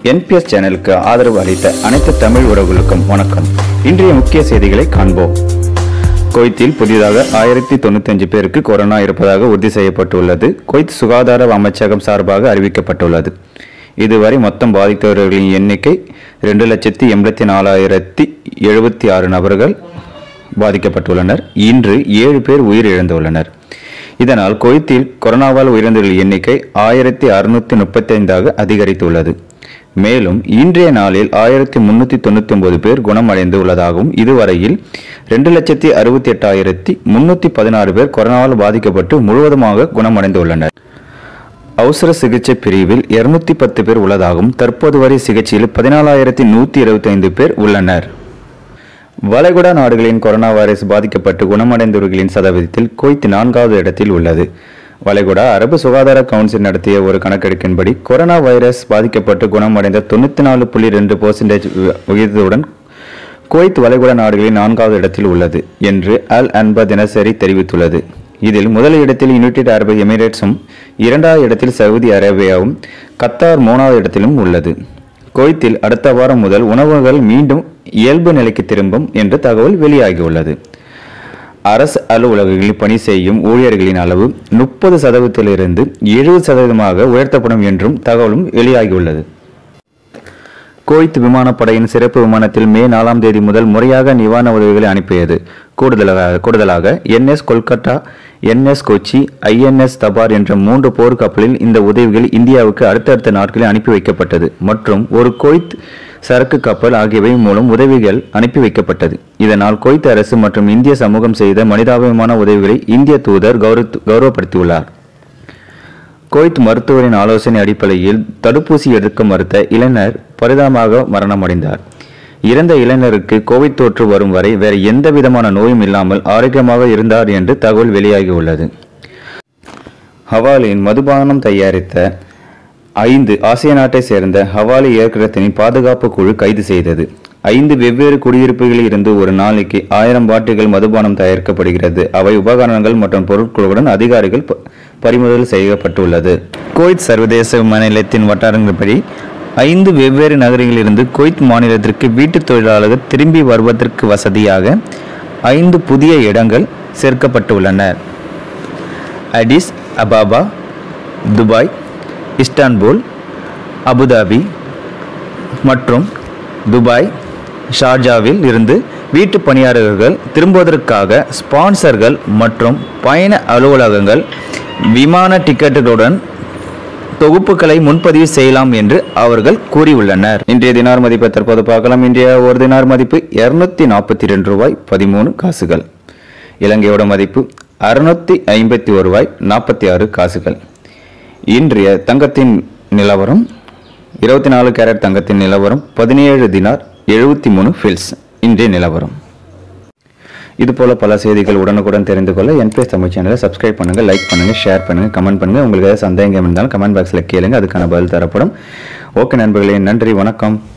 NPS சேனலுக்கு ஆதரவு அளித்த அனைத்து தமிழ் உறவுகளுக்கும் வணக்கம் இன்றைய முக்கிய செய்திகளை காண்போம் குவைத்தில் புதிதாக ஆயிரத்தி தொண்ணூத்தஞ்சு பேருக்கு கொரோனா இருப்பதாக உறுதி செய்யப்பட்டுள்ளது குவைத் சுகாதார அமைச்சகம் சார்பாக அறிவிக்கப்பட்டுள்ளது இதுவரை மொத்தம் பாதித்தவர்களின் எண்ணிக்கை ரெண்டு லட்சத்தி எண்பத்தி நாலாயிரத்தி எழுபத்தி ஆறு நபர்கள் பாதிக்கப்பட்டுள்ளனர் இன்று ஏழு பேர் உயிரிழந்துள்ளனர் இதனால் குவைத்தில் கொரோனாவால் உயிரிழந்தவர்கள் எண்ணிக்கை ஆயிரத்தி அறுநூத்தி முப்பத்தி ஐந்தாக அதிகரித்துள்ளது மேலும் இன்றைய நாளில் ஆயிரத்தி முன்னூத்தி தொண்ணூத்தி ஒன்பது பேர் குணமடைந்து உள்ளதாகவும் இதுவரையில் ரெண்டு லட்சத்தி அறுபத்தி எட்டாயிரத்தி முன்னூத்தி பதினாறு பேர் கொரோனாவால் பாதிக்கப்பட்டு முழுவதுமாக குணமடைந்து உள்ளனர் அவசர சிகிச்சை பிரிவில் இருநூத்தி பத்து பேர் உள்ளதாகவும் தற்போது வரை சிகிச்சையில் பதினாலாயிரத்தி நூத்தி இருபத்தி ஐந்து பேர் உள்ளனர் வளைகுடா நாடுகளின் கொரோனா வைரஸ் பாதிக்கப்பட்டு குணமடைந்தவர்களின் சதவீதத்தில் குவைத் நான்காவது இடத்தில் உள்ளது வளைகுடா அரபு சுகாதார கவுன்சில் நடத்திய ஒரு கணக்கெடுப்பின்படி கொரோனா வைரஸ் பாதிக்கப்பட்டு குணமடைந்த தொண்ணூற்றி நாலு புள்ளி ரெண்டு பர்சன்டேஜ் விகிதத்துடன் குவைத் வளைகுடா நாடுகளின் நான்காவது இடத்தில் உள்ளது என்று அல் அன்பா தினசரி தெரிவித்துள்ளது இதில் முதல் இடத்தில் யுனைடெட் அரபு எமிரேட்ஸும் இரண்டாவது இடத்தில் சவுதி அரேபியாவும் கத்தார் மூணாவது இடத்திலும் உள்ளது குவைத்தில் அடுத்த வாரம் முதல் உணவுகள் மீண்டும் இயல்பு நிலைக்கு திரும்பும் என்று தகவல் வெளியாகியுள்ளது அரசு அலுவலகங்களில் பணி செய்யும் ஊழியர்களின் அளவு முப்பது சதவீதத்திலிருந்து எழுபது சதவீதமாக உயர்த்தப்படும் என்றும் தகவலும் வெளியாகியுள்ளது குவைத் விமானப்படையின் சிறப்பு விமானத்தில் மே நாலாம் தேதி முதல் முறையாக நிவாரண உதவிகளை அனுப்பியது கூடுதலாக கூடுதலாக N S Kolkata N S Kochi I N S Tabar என்ற மூன்று போர் கப்பலில் இந்த உதவிகள் இந்தியாவுக்கு அடுத்தடுத்த நாட்களில் அனுப்பி வைக்கப்பட்டது மற்றும் ஒரு குவைத் சரக்கு கப்பல் ஆகியவை மூலம் உதவிகள் அனுப்பி வைக்கப்பட்டது இதனால் குவைத் அரசு மற்றும் இந்திய சமூகம் செய்த மனிதாபிமான உதவிகளை இந்திய தூதர் கௌரவ கௌரவப்படுத்தியுள்ளார் குவைத் மருத்துவரின் ஆலோசனை அடிப்படையில் தடுப்பூசி எடுக்க மறுத்த இளைஞர் பரிதாபமாக மரணமடைந்தார் இறந்த இளைஞருக்கு கோவிட் தொற்று வரும் வரை வேறு எந்த விதமான நோயும் இல்லாமல் ஆரோக்கியமாக இருந்தார் என்று தகவல் வெளியாகியுள்ளது ஹவாலின் மதுபானம் தயாரித்த ஐந்து ஆசிய நாட்டை சேர்ந்த ஹவாலி இயக்கத்தின் பாதுகாப்பு குழு கைது செய்தது ஐந்து வெவ்வேறு குடியிருப்புகளில் இருந்து ஒரு நாளைக்கு ஆயிரம் பாட்டில்கள் மதுபானம் தயாரிக்கப்படுகிறது அவை உபகரணங்கள் மற்றும் பொருட்களுடன் அதிகாரிகள் ப- பறிமுதல் செய்யப்பட்டுள்ளது குவைத் சர்வதேச விமான நிலையத்தின் வட்டாரங்களின்படி ஐந்து வெவ்வேறு நகரங்களிலிருந்து குவைத் மாநிலத்திற்கு வீட்டுத் தொழிலாளர்கள் திரும்பி வருவதற்கு வசதியாக ஐந்து புதிய இடங்கள் சேர்க்கப்பட்டுள்ளன Addis Ababa Dubai Istanbul Abu Dhabi மற்றும் துபாய் ஷார்ஜாவில் இருந்து வீட்டு பணியாளர்கள் திரும்புவதற்காக ஸ்பான்சர்கள் மற்றும் பயண அலுவலகங்கள் விமான டிக்கெட்டுகளுடன் தொகுப்புகளை முன்பதிவு செய்யலாம் என்று அவர்கள் கூறியுள்ளனர் இன்றைய தினார் மதிப்பை தற்போது பார்க்கலாம் இன்றைய ஒரு தினார் மதிப்பு இருநூத்தி நாற்பத்தி ரெண்டு ரூபாய் பதிமூணு காசுகள் இலங்கையோட மதிப்பு அறுநூத்தி ஐம்பத்தி ஒரு ரூபாய் நாற்பத்தி ஆறு காசுகள் இன்றைய தங்கத்தின் நிலவரம் இருபத்தி நாலு கேரட் தங்கத்தின் நிலவரம் பதினேழு தினார் எழுபத்தி மூணு ஃபில்ஸ் இன்றைய நிலவரம் இது போல பல செய்திகள் உடனுக்குடன் தெரிந்து கொள்ள என்பிஎஸ் தமிழ் சேனலை சப்ஸ்கிரைப் பண்ணுங்க லைக் பண்ணுங்க ஷேர் பண்ணுங்க கமெண்ட் பண்ணுங்க உங்களுக்கு ஏதாவது சந்தேகம் இருந்தாலும் கமெண்ட் பாக்ஸில் கேளுங்க அதுக்கான பதில் தரப்படும் ஓகே நண்பர்களே நன்றி வணக்கம்